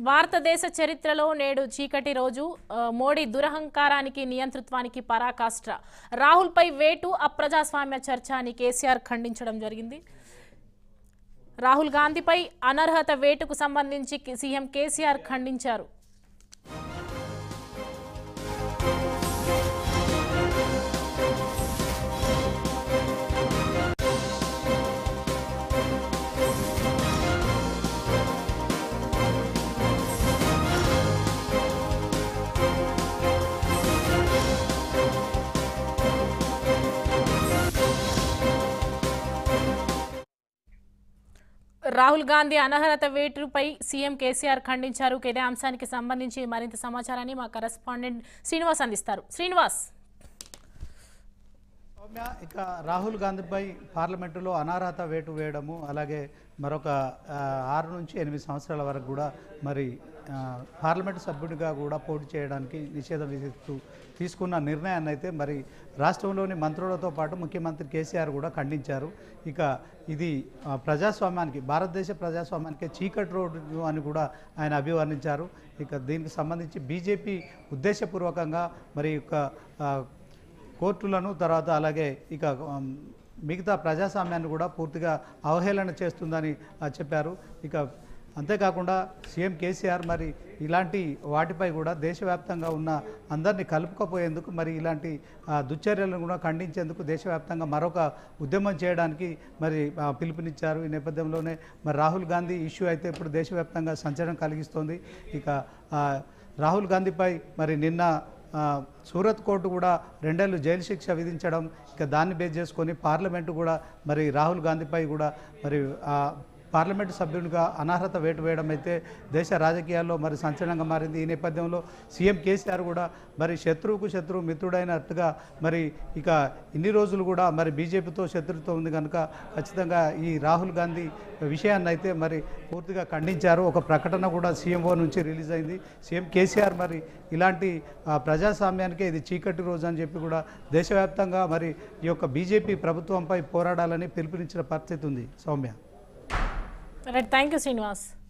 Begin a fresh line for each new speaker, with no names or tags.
భారతదేశ చరిత్రలో నేడు చీకటి రోజు ఆ, మోడీ దురహంకారానికి నియంతృత్వానికి పరాకాష్ట రాహుల్పై వేటు అప్రజాస్వామ్య చర్చ అని కేసీఆర్ ఖండించడం జరిగింది రాహుల్ గాంధీపై అనర్హత వేటుకు సంబంధించి కి- సీఎం కేసీఆర్ ఖండించారు రాహుల్ గాంధీ అనర్హత వేటుపై సీఎం కేసీఆర్ ఖండించారు ఇదే అంశానికి సంబంధించి మరింత సమాచారాన్ని మా కరెస్పాండెంట్ శ్రీనివాస్ అందిస్తారు శ్రీనివాస్
సౌమ్య ఇక రాహుల్ గాంధీపై పార్లమెంటులో అనర్హత వేటు వేయడము అలాగే మరొక ఆ, ఆరు నుంచి ఎనిమిది సంవత్సరాల వరకు కూడా మరి ఆ, పార్లమెంటు సభ్యుడిగా కూడా పోటీ చేయడానికి నిషేధం విధిస్తూ తీసుకున్న నిర్ణయాన్ని అయితే మరి రాష్ట్రంలోని మంత్రులతో పాటు ముఖ్యమంత్రి కేసీఆర్ కూడా ఖండించారు ఇక ఇది ఆ, ప్రజాస్వామ్యానికి భారతదేశ ప్రజాస్వామ్యానికి చీకటి రోడ్డు అని కూడా ఆయన అభివర్ణించారు ఇక దీనికి సంబంధించి బీజేపీ ఉద్దేశపూర్వకంగా మరి యొక్క ఆ, కోర్టులను తర్వాత అలాగే ఇక ఉమ్, మిగతా ప్రజాస్వామ్యాన్ని కూడా పూర్తిగా అవహేళన చేస్తుందని ఆ, చెప్పారు ఇక అంతేకాకుండా సీఎం కేసీఆర్ మరి ఇలాంటి వాటిపై కూడా దేశవ్యాప్తంగా ఉన్న అందరినీ కలుపుకపోయేందుకు మరి ఇలాంటి ఆ, దుశ్చర్యలను కూడా ఖండించేందుకు దేశవ్యాప్తంగా మరొక ఉద్యమం చేయడానికి మరి ఆ, పిలుపునిచ్చారు ఈ నేపథ్యంలోనే మరి రాహుల్ గాంధీ ఇష్యూ అయితే ఇప్పుడు దేశవ్యాప్తంగా సంచలనం కలిగిస్తోంది ఇక ఆ, రాహుల్ గాంధీపై మరి నిన్న ఆ, సూరత్ కోర్టు కూడా రెండేళ్ళు జైలు శిక్ష విధించడం ఇక దాన్ని బేస్ చేసుకొని పార్లమెంటు కూడా మరి రాహుల్ గాంధీపై కూడా మరి ఆ, పార్లమెంటు సభ్యునిగా అనర్హత వేటు వేయడం అయితే దేశ రాజకీయాల్లో మరి సంచలనంగా మారింది ఈ నేపథ్యంలో సీఎం కేసీఆర్ కూడా మరి శత్రువుకు శత్రువు మిత్రుడైనట్టుగా మరి ఇక ఇన్ని రోజులు కూడా మరి బీజేపీతో శత్రుత్వం ఉంది కనుక ఖచ్చితంగా ఈ రాహుల్ గాంధీ విషయాన్ని అయితే మరి పూర్తిగా ఖండించారు ఒక ప్రకటన కూడా సీఎంఓ నుంచి రిలీజ్ అయింది సీఎం కేసీఆర్ మరి ఇలాంటి ఆ, ప్రజాస్వామ్యానికే ఇది చీకటి రోజు అని చెప్పి కూడా దేశవ్యాప్తంగా మరి ఈ యొక్క బీజేపీ ప్రభుత్వంపై పోరాడాలని పిలుపునిచ్చిన పరిస్థితి ఉంది Soumya
right thank you Srinivas